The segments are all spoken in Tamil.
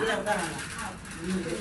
கீழே உட்காருங்க நிமிர்ந்து.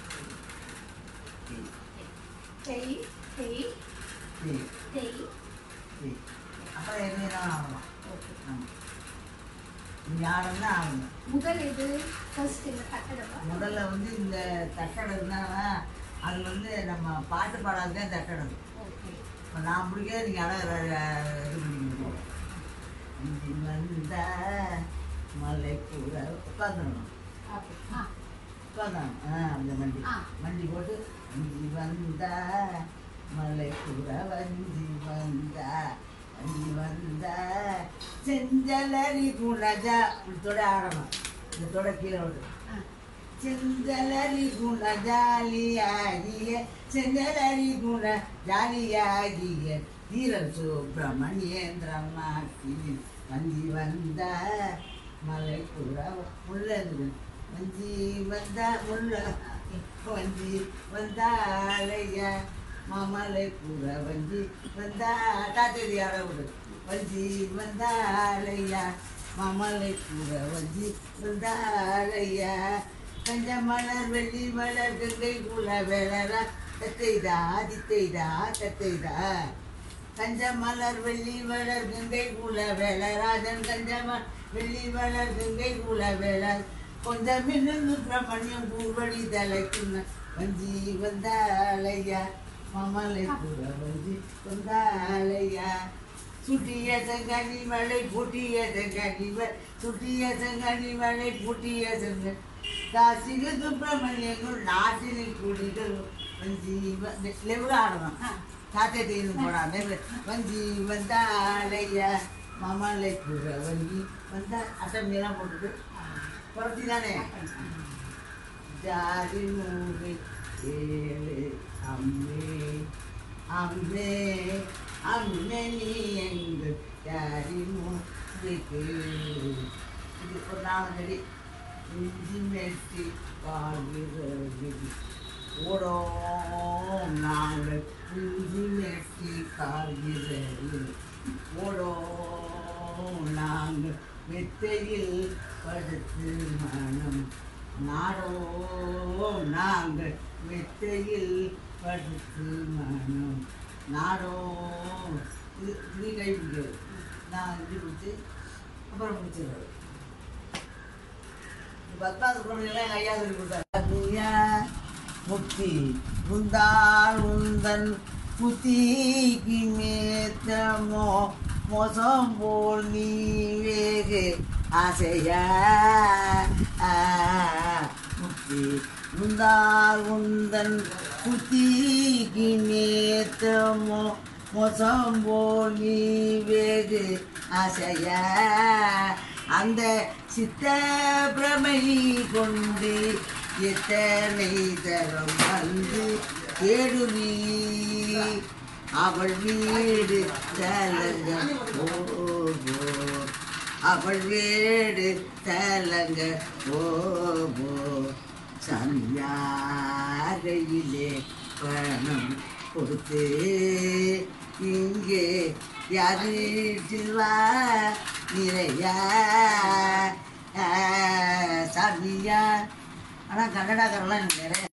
தெய் தெய் சரி, தெய் சரி. அப்புறம் எது வேணாலும் ஆகலாம் ஆமாம் நீங்கள் ஆடணும்னா ஆடணும் முதல் எது ஃபர்ஸ்ட் இந்த கட்டடமா முதல்ல வந்து இந்த தட்டடம் தான் அது வந்து நம்ம பாட்டு பாடாதே தட்டடம் ஓகே இப்போ நான் பிடிக்க நீங்கள் அழக இது பண்ணிக்கணும் இஞ்சி வந்த மலை கூட உட்காந்துடணும் ஓகே ஆ உட்காந்தாங்க ஆ அந்த மண்டி ஆ. மண்டி போட்டு வஞ்சி வந்த மலை கூட வஞ்சி வந்த வஞ்சி வந்த செஞ்சலரி குணஜா இதோட ஆடணும் இந்த தொட கீழே விட்டு ஆ செஞ்சலரி குண ஜாலியாகிய செஞ்சலரி குண ஜாலியாகிய வீரர் சுப்பிரமணியேந்திரம் நாட்டில் வஞ்சி வந்த மலை கூட உள்ளது வஞ்சி வந்த முள்ள வஞ்சி வந்தாலைய மாமலை கூட வஞ்சி வந்தா தாத்தேதி விடு வஞ்சி வந்தாலையா மாமலை கூட வஞ்சி வந்தாலையா கஞ்ச மலர் வெள்ளி மலர் கங்கை குல வேளரா தத்தைதா தித்தைதா தத்தைதா கஞ்ச மலர் வெள்ளி மலர் கங்கை குல வேளராஜன் கஞ்ச மலர் வெள்ளி மலர் கங்கை குல வேளர் கொஞ்சம் மின்னு பிரமணியம் பூவடி தலைக்குன்ன வஞ்சி வந்தாலையா மாமலை கூட வஞ்சி வந்தாலையா சுட்டிய செங்கனி மலை பூட்டிய செங்கனி மலை சுட்டிய செங்கனி மலை பூட்டிய செங்க காசிக சுப்பிரமணியங்கள் நாட்டினில் குடிகள் வஞ்சி லெவல ஆடணும் காத்தே தீர்ந்து போடாம வஞ்சி வந்தாலையா மாமலை கூட வஞ்சி வந்தா அட்டமையெல்லாம் போட்டுட்டு குறைச்சி தானே ஜாதி மூவி ஏழு அம்மே அம்மே அம்மே நீ எங்கள் ஜாதி மூவிக்கு இது ஒரு நாலு இஞ்சி மெட்டி வாழ்கிறது ஓடோம் நாங்கள் இஞ்சி மெட்டி கால்கிறது ஓடோம் நாங்கள் மெத்தையில் படுத்து மனம் நாடோ நாங்கள் மெத்தையில் படுத்து மனம் நாடோ இது இது கை பிடிக்கிறது நான் இது பிடிச்சி அப்புறம் பிடிச்சிடுறது பத்தாவது குழந்தைங்களாம் எங்கள் ஐயா சொல்லி கொடுத்தாரு முக்தி உந்தாள் உந்தன் புத்திக்கு மேத்தமோ மோசம் போல் நீ வேகு ஆசையா ஆ, முக்தி உந்தாள் உந்தன் புத்திக்கு மேத்தமோ மோசம் போல் நீ வேகு ஆசையா அந்த சித்த பிரமை கொண்டு எத்தனை தரம் வந்து தேடுவி அவள் வீடு தலங்க ஓகோ அவள் வீடு தலங்க ஓகோ சந்தியாகையிலே பணம் கொடுத்து இங்கே யாரிட்டில் வா நிறையா சாமியா ஆனால் கன்னடாக்காரெல்லாம் எனக்கு நிறைய